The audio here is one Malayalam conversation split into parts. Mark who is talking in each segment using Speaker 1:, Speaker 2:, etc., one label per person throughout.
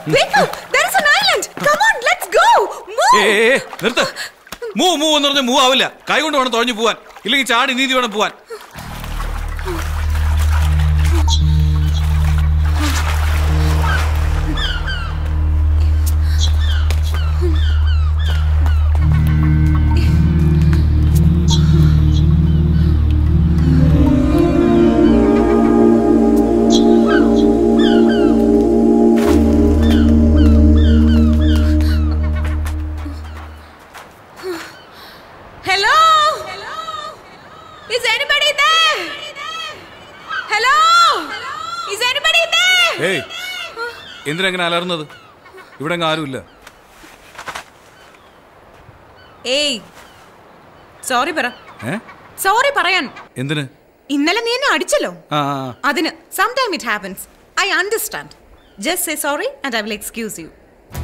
Speaker 1: Paper! There is an island! Come on, let's go! Move!
Speaker 2: ഏ ഏ, ഏ, നിർത്ത് മൂവ് മൂവ് എന്ന് പറഞ്ഞാൽ മൂവ് ആവില്ല കൈ കൊണ്ട് വേണം തുഴഞ്ഞു പോവാൻ ഇല്ലെങ്കിൽ ചാടി നീതി വേണം പോവാൻ
Speaker 1: Hello? Is anybody there? Hello? Is anybody there?
Speaker 2: ഏയ് എന്തിനാ ഇങ്ങനെ അലർന്നത് ഇവിടെ അങ്ങ് ആരുമില്ല
Speaker 1: ഏയ് സോറി പറ
Speaker 2: ഏ
Speaker 1: സോറി പറയാൻ
Speaker 2: എന്തിന്
Speaker 1: ഇന്നലെ നീ എന്നെ അടിച്ചല്ലോ
Speaker 2: ആ ആ, ആ.
Speaker 1: അതിന് some time it happens I understand just say sorry and I will excuse you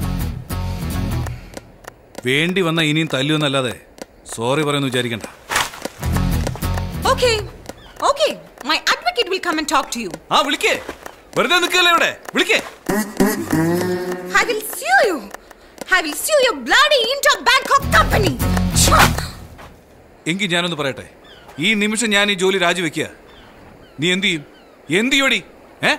Speaker 2: വേണ്ടി വന്ന ഇനിയും തല്ലുമെന്നല്ലാതെ സോറി പറയുന്നു വിചാരിക്കണ്ട
Speaker 1: okay okay my advocate will come and talk to you
Speaker 2: ആ വിളിക്കേ വെറുതെ നിൽക്കല്ലേ ഇവിടെ വിളിക്കേ
Speaker 1: I will sue you. I will sue your bloody Inter Bangkok company.
Speaker 2: എങ്കിൽ ഞാനൊന്ന് പറയട്ടെ ഈ നിമിഷം ഞാൻ ഈ ജോലി രാജിവെക്കുക നീ എന്ത് ചെയ്യും എന്ത് ചെയ്യോടി ഏ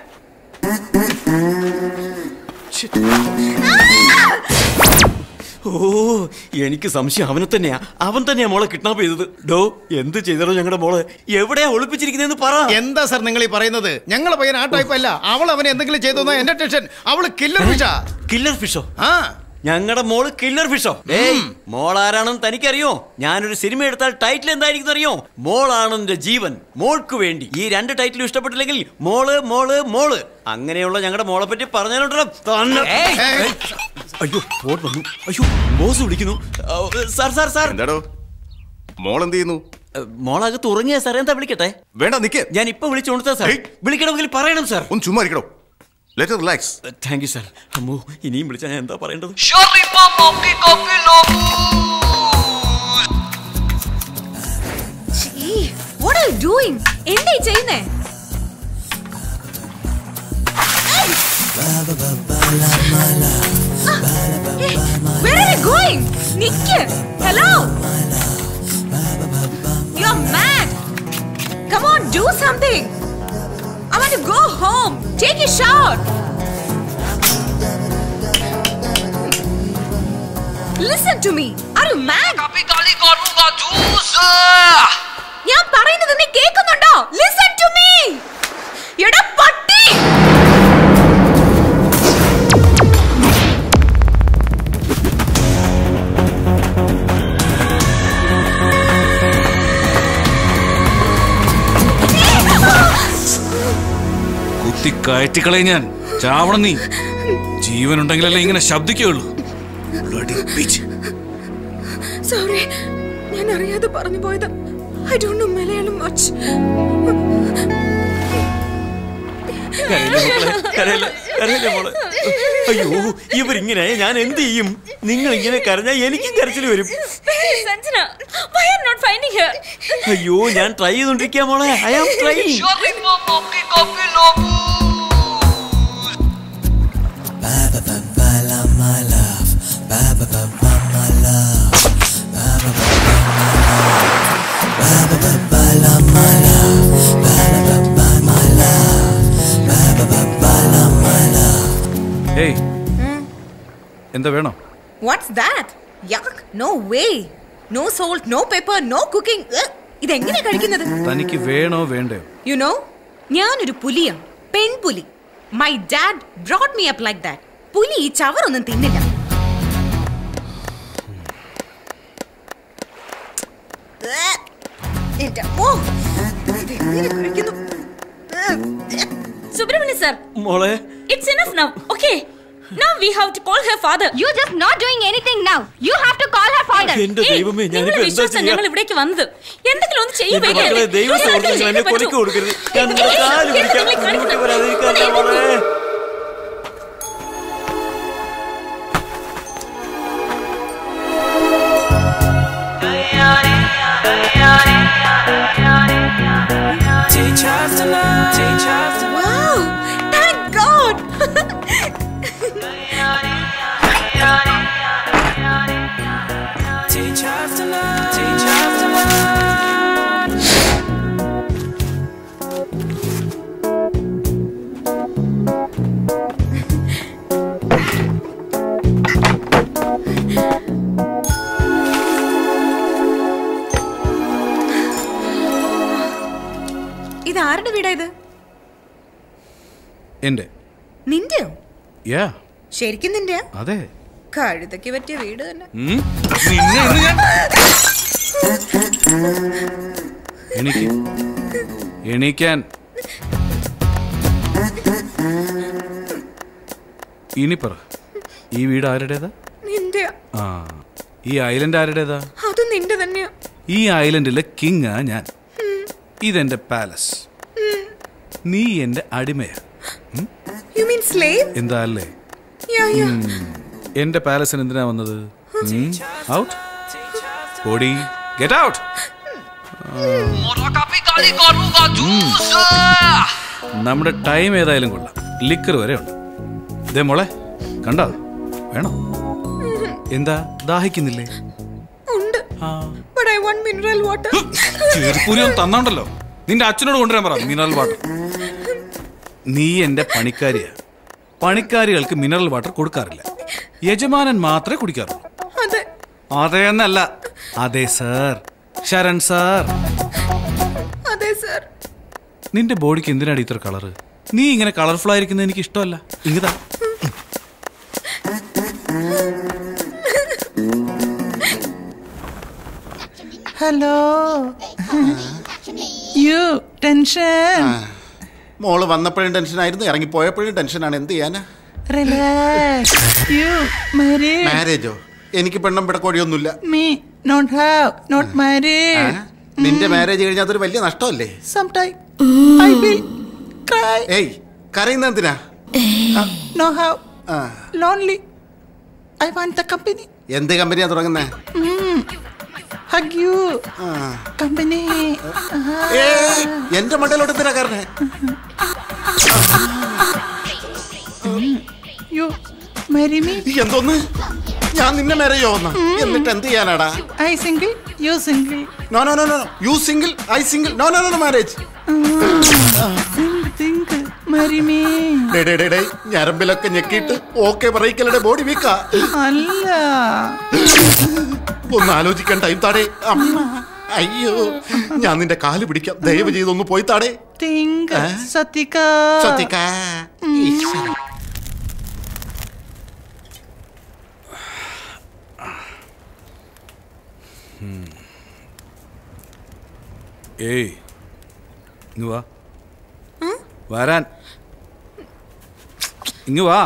Speaker 3: ഓ എനിക്ക് സംശയം അവനെ തന്നെയാ അവൻ തന്നെയാ മോളെ കിഡ്നാപ്പ് ചെയ്തത് ഡോ എന്ത് ചെയ്തോ ഞങ്ങളുടെ മോളെ എവിടെയാ ഒളിപ്പിച്ചിരിക്കുന്നതെന്ന് പറ
Speaker 4: എന്താ സാർ നിങ്ങൾ ഈ പറയുന്നത് ഞങ്ങളെ പയ്യൻ ആ ടൈപ്പ് അല്ല അവൾ അവനെ എന്തെങ്കിലും ചെയ്തു എന്റെ ടെൻഷൻ അവള് കില്ലർ ഫിഷാ
Speaker 3: കില്ലർ ഫിഷോ
Speaker 4: ആ
Speaker 3: ഞങ്ങളുടെ മോള് കില്ലർ ഫിഷോ ഏയ് മോൾ ആരാണെന്ന് തനിക്കറിയോ ഞാനൊരു സിനിമ എടുത്താൽ ടൈറ്റിൽ എന്തായിരിക്കും അറിയോ മോളാണ് എന്റെ ജീവൻ മോൾക്ക് വേണ്ടി ഈ രണ്ട് ടൈറ്റിലും ഇഷ്ടപ്പെട്ടില്ലെങ്കിൽ മോള് മോള് മോള് അങ്ങനെയുള്ള ഞങ്ങളുടെ മോളെ പറ്റി പറഞ്ഞാലുണ്ടല്ലോ തന്നെ
Speaker 4: ഏയ്.
Speaker 3: അയ്യോ ഫോൺ വന്നു അയ്യോ ബോസ് വിളിക്കുന്നു ആ, സാർ സാർ സാർ
Speaker 5: എന്താടോ മോൾ എന്ത് ചെയ്യുന്നു
Speaker 3: മോളകത്ത് ഉറങ്ങിയ സാർ എന്താ വിളിക്കട്ടെ
Speaker 5: വേണ്ട നിക്കേ
Speaker 3: ഞാൻ ഇപ്പൊ വിളിച്ചോണ്ടാ സാർ
Speaker 5: ഏയ്.
Speaker 3: വിളിക്കണമെങ്കിൽ പറയണം സാർ
Speaker 5: ഒന്ന് ചുമ്മാ ഇരിക്കടോ let relax
Speaker 3: thank you sir അമ്മോ ഇനിയും വിളിച്ചാൽ ഞാൻ എന്താ പറയേണ്ടത്
Speaker 1: Gee, what are you doing? എന്താ ഈ ചെയ്യുന്നേ Where are you going? Nick. Hello? You're mad. Come on, do something. I want to go home. Take a shower. Listen to me. Are you mad? ഞാൻ പറയുന്നത് നീ കേൾക്കുന്നുണ്ടോ ലിസൺ ടു മീ എടാ പട്ടി
Speaker 2: കുത്തി കയറ്റിക്കളയും ഞാൻ ചാവണം നീ ജീവനുണ്ടെങ്കിലല്ലേ ഇങ്ങനെ ശബ്ദിക്കുള്ളൂ Bloody bitch.
Speaker 1: സോറി ഞാൻ അറിയാതെ പറഞ്ഞു പോയത് I don't know Malayalam much
Speaker 3: കരയില്ലേ മക്കളെ? കരയില്ലേ? കരയില്ലേ മോളെ? അയ്യോ ഇവരിങ്ങനെ ഞാൻ എന്ത് ചെയ്യും നിങ്ങൾ ഇങ്ങനെ കരഞ്ഞാൽ എനിക്കും കരച്ചിൽ വരും
Speaker 6: Sanjana, why are you not finding her?
Speaker 3: അയ്യോ ഞാൻ ട്രൈ ചെയ്തോണ്ടിരിക്കുക മോളെ ഐ ആം ട്രൈ
Speaker 2: ഏയ് എന്താ വേണം
Speaker 1: what's that yuck no way no salt no pepper no cooking ഇതെങ്ങനെ കഴിക്കുന്നത്
Speaker 2: തനിക്ക് വേണോ വേണ്ടയോ
Speaker 1: യു നോ ഞാനൊരു പുലിയാണ് പെൺപുലി my dad brought me up like that പുലി ഈ ചവറൊന്നും തിന്നില്ല എന്റെ അമ്മോ, ഇതെങ്ങനെ കഴിക്കുന്നു
Speaker 6: Subramani sir,
Speaker 3: മോളെ
Speaker 6: it's enough now. Okay. Now we have to call her father.
Speaker 7: You're just not doing anything now. You have to call her father.
Speaker 3: എന്റെ
Speaker 6: ഏയ്,
Speaker 3: ദൈവമേ
Speaker 6: നിങ്ങളെ
Speaker 3: ഞാനിപ്പോ എന്താ
Speaker 6: വിശ്വസിച്ചാ
Speaker 3: ചെയ്യാ
Speaker 6: ഞങ്ങൾ ഇവിടേക്ക് വന്നത് എന്തെങ്കിലും ഒന്ന് ചെയ്യൂ
Speaker 3: എന്റെ മക്കളെ ദൈവം സുഹൃത്തുക്കളെ എന്നെ കൊലക്ക് കൊടുക്കരുത് ഞാൻ നിങ്ങളുടെ കാല് പിടിക്കാം ബുദ്ധിമുട്ട് വരാതിരിക്കാൻ മോളെ
Speaker 1: Wow! Thank God! ഇത് ആരുടെ വീടാ ഇത്
Speaker 2: എന്റെ
Speaker 1: നിന്റെയോ
Speaker 2: യാ
Speaker 1: ശരിക്കും നിന്റെയാ
Speaker 2: അതെ
Speaker 1: കഴുതയ്ക്ക് പറ്റിയ വീട് തന്നെ
Speaker 2: ഉം. നിന്നെ ഇന്ന് ഞാൻ എണീക്ക് എണീക്കാൻ ഇനി പറ ഈ വീട് ആരുടേതാ
Speaker 1: നിന്റെയാ
Speaker 2: ആ ഈ ഐലൻഡ് ആരുടേതാ
Speaker 1: അത് നിന്റെ തന്നെയാ
Speaker 2: ഈ ഐലൻഡിലെ കിങ്ങാ ഞാൻ ഇതെന്റെ പാലസ് നീ എന്റെ അടിമയാ
Speaker 1: യു മീൻ സ്ലേവ്
Speaker 2: എന്താ അല്ലേ
Speaker 1: യാ യാ
Speaker 2: എന്റെ പാലസിന് എന്തിനാ വന്നത് ഔട്ട് ഓടി ഗെറ്റ് ഔട്ട് നമ്മുടെ ടൈം ഏതായാലും കൊള്ളാം ലിക്കർ വരെ ഉണ്ട് ഇതേ മോളെ കണ്ടോ വേണോ എന്താ ദാഹിക്കുന്നില്ലേ
Speaker 1: ഉണ്ട് but I want mineral water
Speaker 2: ചെറുപ്പൂരി ഒന്ന് തന്നോണ്ടല്ലോ നിന്റെ അച്ഛനോട് കൊണ്ടുവരാൻ പറ മിനറൽ വാട്ടർ നീ എന്റെ പണിക്കാരിയാ പണിക്കാരികൾക്ക് മിനറൽ വാട്ടർ കൊടുക്കാറില്ല യജമാനൻ മാത്രമേ കുടിക്കാറുള്ളൂ
Speaker 1: അതെ
Speaker 2: അതെ എന്നല്ല അതെ സർ ശരൺ സാർ
Speaker 1: അതെ സർ
Speaker 2: നിന്റെ ബോഡിക്ക് എന്തിനാണ് ഇത്ര കളറ് നീ ഇങ്ങനെ കളർഫുൾ ആയിരിക്കുന്നത് എനിക്ക് ഇഷ്ടമല്ല ഇങ്ങതാ
Speaker 8: ഹലോ യു ടെൻഷൻ
Speaker 4: മോള് വന്നപ്പോഴും ടെൻഷനായിരുന്നു ഇറങ്ങിപ്പോയപ്പോഴും ടെൻഷനാണ് എന്ത് ചെയ്യാനാ
Speaker 8: റിലാക്സ് യു മാരീഡ്
Speaker 4: മാരേജോ എനിക്ക് പെണ്ണം പിടക്കോടിയൊന്നുമില്ല
Speaker 8: മീ നോട്ട് ഹാവ് നോട്ട്
Speaker 4: ആ?
Speaker 8: മാരീഡ്
Speaker 4: നിന്റെ മാരേജ് കഴിഞ്ഞാൽ അതൊരു വലിയ നഷ്ടമല്ലേ
Speaker 8: some time I will cry
Speaker 4: ഏയ് കരയുന്ന എന്തിനാ
Speaker 8: നോ ഹാവ്
Speaker 4: ആ,
Speaker 8: lonely I want the company
Speaker 4: എന്ത് കമ്പനിയാ തുടങ്ങുന്നേ
Speaker 8: ഹഗ് യു കമ്പനി
Speaker 4: ഏയ്, എന്റെ മണ്ടയിലോട്ട് എന്തിനാ കാരണേ
Speaker 8: യു മാരി മീ
Speaker 4: എന്തോന്ന് ഞാൻ നിന്നെ മേരയോ എന്നാ എന്നിട്ട് എന്ത് ചെയ്യാനാടാ
Speaker 8: I single you single
Speaker 4: no no no no you single I single no no no marriage
Speaker 8: single marry me
Speaker 4: ഡേ ഡേ ഡേ ഡേ ഞരമ്പിലൊക്കെ ഞെക്കിയിട്ട് ഓക്കെ പറയിക്കലടെ ബോഡി വീക്കാ
Speaker 8: അല്ല
Speaker 4: ഒന്ന് ആലോചിക്കാൻ ടൈം താടേ അമ്മ അയ്യോ ഞാൻ നിന്റെ കാല് പിടിക്കാം ദയവ് ചെയ്തൊന്ന് പോയി താടേ
Speaker 8: തിങ്ക
Speaker 4: ഏ?
Speaker 8: സത്തിക
Speaker 4: ശ്രദ്ധിക്കാ ഈശ്വര.
Speaker 2: ഏയ് ഇങ്ങ് വാ വരാൻ ഇങ്ങ് വാ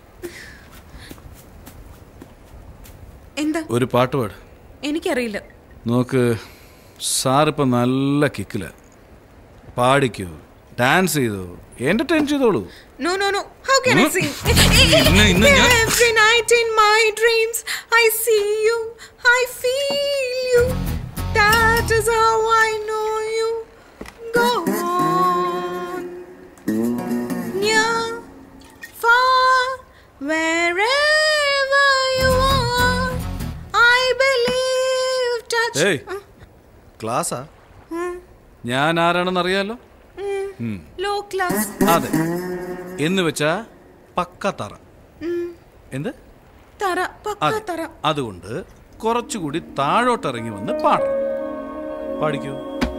Speaker 1: എന്താ
Speaker 2: ഒരു പാട്ട് പാട്
Speaker 1: എനിക്കറിയില്ല
Speaker 2: നോക്ക് സാറിപ്പം നല്ല കിക്കില് പാടിക്കോ ഡാൻസ് ചെയ്തോ എന്റർടൈൻ ചെയ്തോളൂ
Speaker 1: No, no, no. How can I
Speaker 2: Hmm?
Speaker 1: sing?
Speaker 2: ഇന്ന് ഇന്ന് ഞാൻ-
Speaker 1: Every night in my dreams, I see you, I feel you. That is how I know you. Go on. Near, far, wherever you are, I believe touch.
Speaker 2: ഏയ് ക്ലാസ്സാ ഞാൻ ആരാണെന്ന് അറിയാലോ
Speaker 1: Low class.
Speaker 2: അതെ എന്ന് വെച്ചാ പക്ക തറ എന്ത്
Speaker 1: തറ പക്ക
Speaker 2: അതെ
Speaker 1: തറ
Speaker 2: അതുകൊണ്ട് കുറച്ചുകൂടി താഴോട്ടിറങ്ങി വന്ന് പാടണം പാടിക്കൂ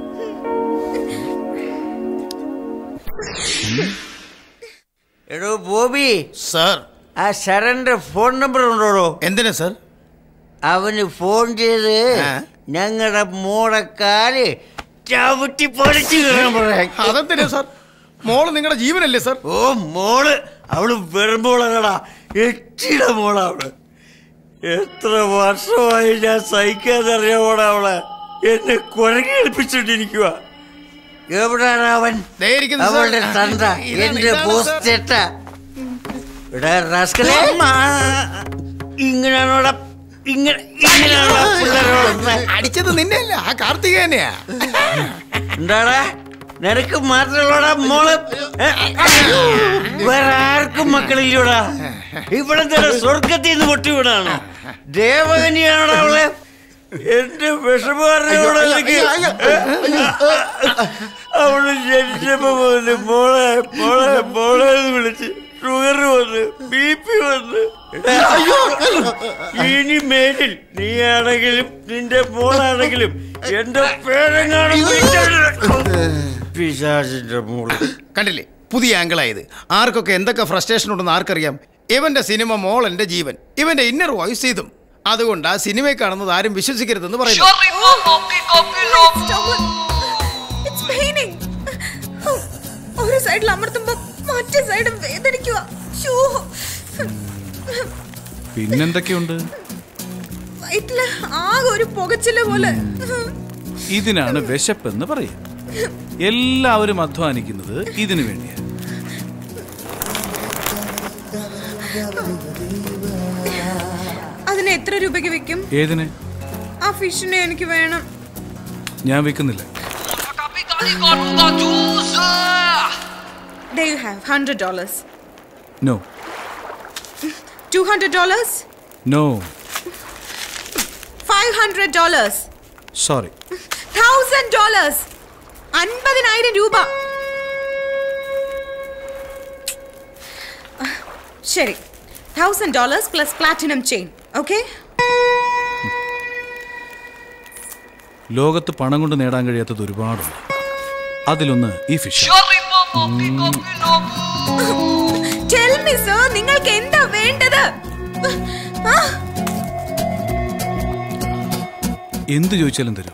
Speaker 3: എടോ ബോബി
Speaker 4: സാർ
Speaker 3: ആ ശരന്റെ ഫോൺ നമ്പർ ഉണ്ടോടോ
Speaker 4: എന്തിനാ സാർ
Speaker 3: അവന് ഫോൺ ചെയ്ത്
Speaker 4: ആ?
Speaker 3: ഞങ്ങളുടെ മോളെ കാല് ചവിട്ടി പൊളിച്ചു കയറാൻ പറയാൻ
Speaker 4: അതെന്തിനാ സാർ മോള് നിങ്ങളുടെ ജീവനല്ലേ സാർ
Speaker 3: ഓ മോള് അവള് വെറുമ്പോളാടാ എട്ടിയുടെ മോളാ അവള് എത്ര വർഷമായി ഞാൻ സഹിക്കാതറിയാമോടാ അവളെ എന്നെ കുഴങ്ങി ഏൽപ്പിച്ചോണ്ടിരിക്കുക എവിടാണ് അവൻ
Speaker 4: ദേ ഇരിക്കുന്നു സാർ.
Speaker 3: അവളുടെ തന്ത
Speaker 4: ഇതാണ്,
Speaker 3: എന്റെ
Speaker 4: ഇതാണ്
Speaker 3: ബോസ്
Speaker 4: സാർ.
Speaker 3: ചേട്ട ഇവിടെ റാസ്കലേ ഇങ്ങനെയാണോടാ ഇങ്ങനെ ഇങ്ങനെയാണോടാ പിള്ളേരോട്
Speaker 4: അടിച്ചത് നിന്നെയല്ല ആ കാർത്തിക തന്നെയാ
Speaker 3: എന്താടാ നിനക്ക് മാത്രമുള്ളടാ മോള് ഏ? വേറെ ആർക്കും മക്കളില്ലടാ ഇവിടെ തന്നെ സ്വർഗത്തിൽ നിന്ന് പൊട്ടി വീടാണോ ദേവകന്യാണോ അവളെ എന്റെ വിഷമറിയോടെ അവള് ജനിച്ചപ്പോ പോലെ മോളെ മോളെ മോളെ എന്ന് വിളിച്ച് ഷുഗർ വന്ന് ബി പി വന്ന് ഇനി മേലിൽ നീ ആണെങ്കിലും നിന്റെ മോളാണെങ്കിലും എന്റെ പേരെങ്ങാനും പിശാചിന്റെ മോള്
Speaker 4: കണ്ടില്ലേ പുതിയ ആംഗിളായത് ആർക്കൊക്കെ എന്തൊക്കെ ഫ്രസ്ട്രേഷൻ ഉണ്ടെന്ന് ആർക്കറിയാം ഇവന്റെ സിനിമ മോൾ എന്റെ ജീവൻ ഇവന്റെ ഇന്നർ വോയിസ് ഇതും അതുകൊണ്ട് ആ സിനിമയെ കാണുന്നത് ആരും വിശ്വസിക്കരുതെന്ന് പറയുന്നു
Speaker 1: It's paining. ഒരു സൈഡിൽ അമർത്തുമ്പോ മറ്റേ സൈഡ് വേദനിക്കുക ശ്ശോ.
Speaker 2: പിന്നെന്തൊക്കെയുണ്ട്
Speaker 1: വയറ്റില് ആകെ ഒരു പുകച്ചില് പോലെ
Speaker 2: ഇതിനാണ് വിശപ്പെന്ന് പറയും എല്ലാവരും അധ്വാനിക്കുന്നത് ഇതിനു വേണ്ടിയാണ്
Speaker 1: അതിന് എത്ര രൂപയ്ക്ക് വെക്കും
Speaker 2: ഏതിന്
Speaker 1: ആ ഫിഷിനെ എനിക്ക് വേണം
Speaker 2: ഞാൻ വിൽക്കുന്നില്ല
Speaker 1: There you have hundred dollars,
Speaker 2: no
Speaker 1: two hundred dollars,
Speaker 2: no
Speaker 1: five hundred dollars,
Speaker 2: sorry
Speaker 1: thousand dollars, അൻപതിനായിരം രൂപ ശരി thousand dollars plus platinum chain, okay?
Speaker 2: ലോകത്ത് പണം കൊണ്ട് നേടാൻ കഴിയാത്തത് ഒരുപാടുണ്ട് അതിലൊന്ന് ഈ ഫിഷ്
Speaker 1: Tell me, sir, നിങ്ങൾക്ക് എന്താ വേണ്ടത് ആ,
Speaker 2: എന്ത് ചോദിച്ചാലും തരും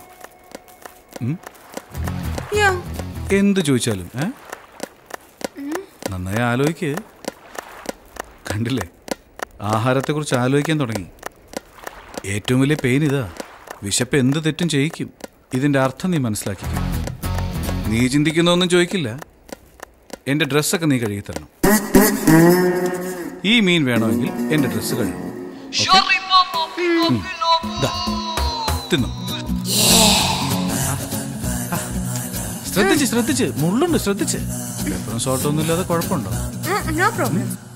Speaker 1: yeah.
Speaker 2: എന്ത് ചോദിച്ചാലും ഏ നന്നായി ആലോചിക്ക് കണ്ടില്ലേ ആഹാരത്തെക്കുറിച്ച് ആലോചിക്കാൻ തുടങ്ങി ഏറ്റവും വലിയ പെയിൻ ഇതാ വിശപ്പ് എന്ത് തെറ്റും ചെയ്യിക്കും ഇതിന്റെ അർത്ഥം നീ മനസ്സിലാക്കിക്കും നീ ചിന്തിക്കുന്നൊന്നും ചോദിക്കില്ല എന്റെ ഡ്രസ്സൊക്കെ നീ കഴുകി തരണം ഈ മീൻ വേണമെങ്കിൽ എന്റെ ഡ്രസ്സ് കഴുകും തിന്നു ശ്രദ്ധിച്ച് ശ്രദ്ധിച്ച് മുള്ളുണ്ട് ശ്രദ്ധിച്ച് എപ്പോഴും സോട്ടൊന്നും ഇല്ലാതെ കുഴപ്പമുണ്ടോ
Speaker 1: Mm, no problem.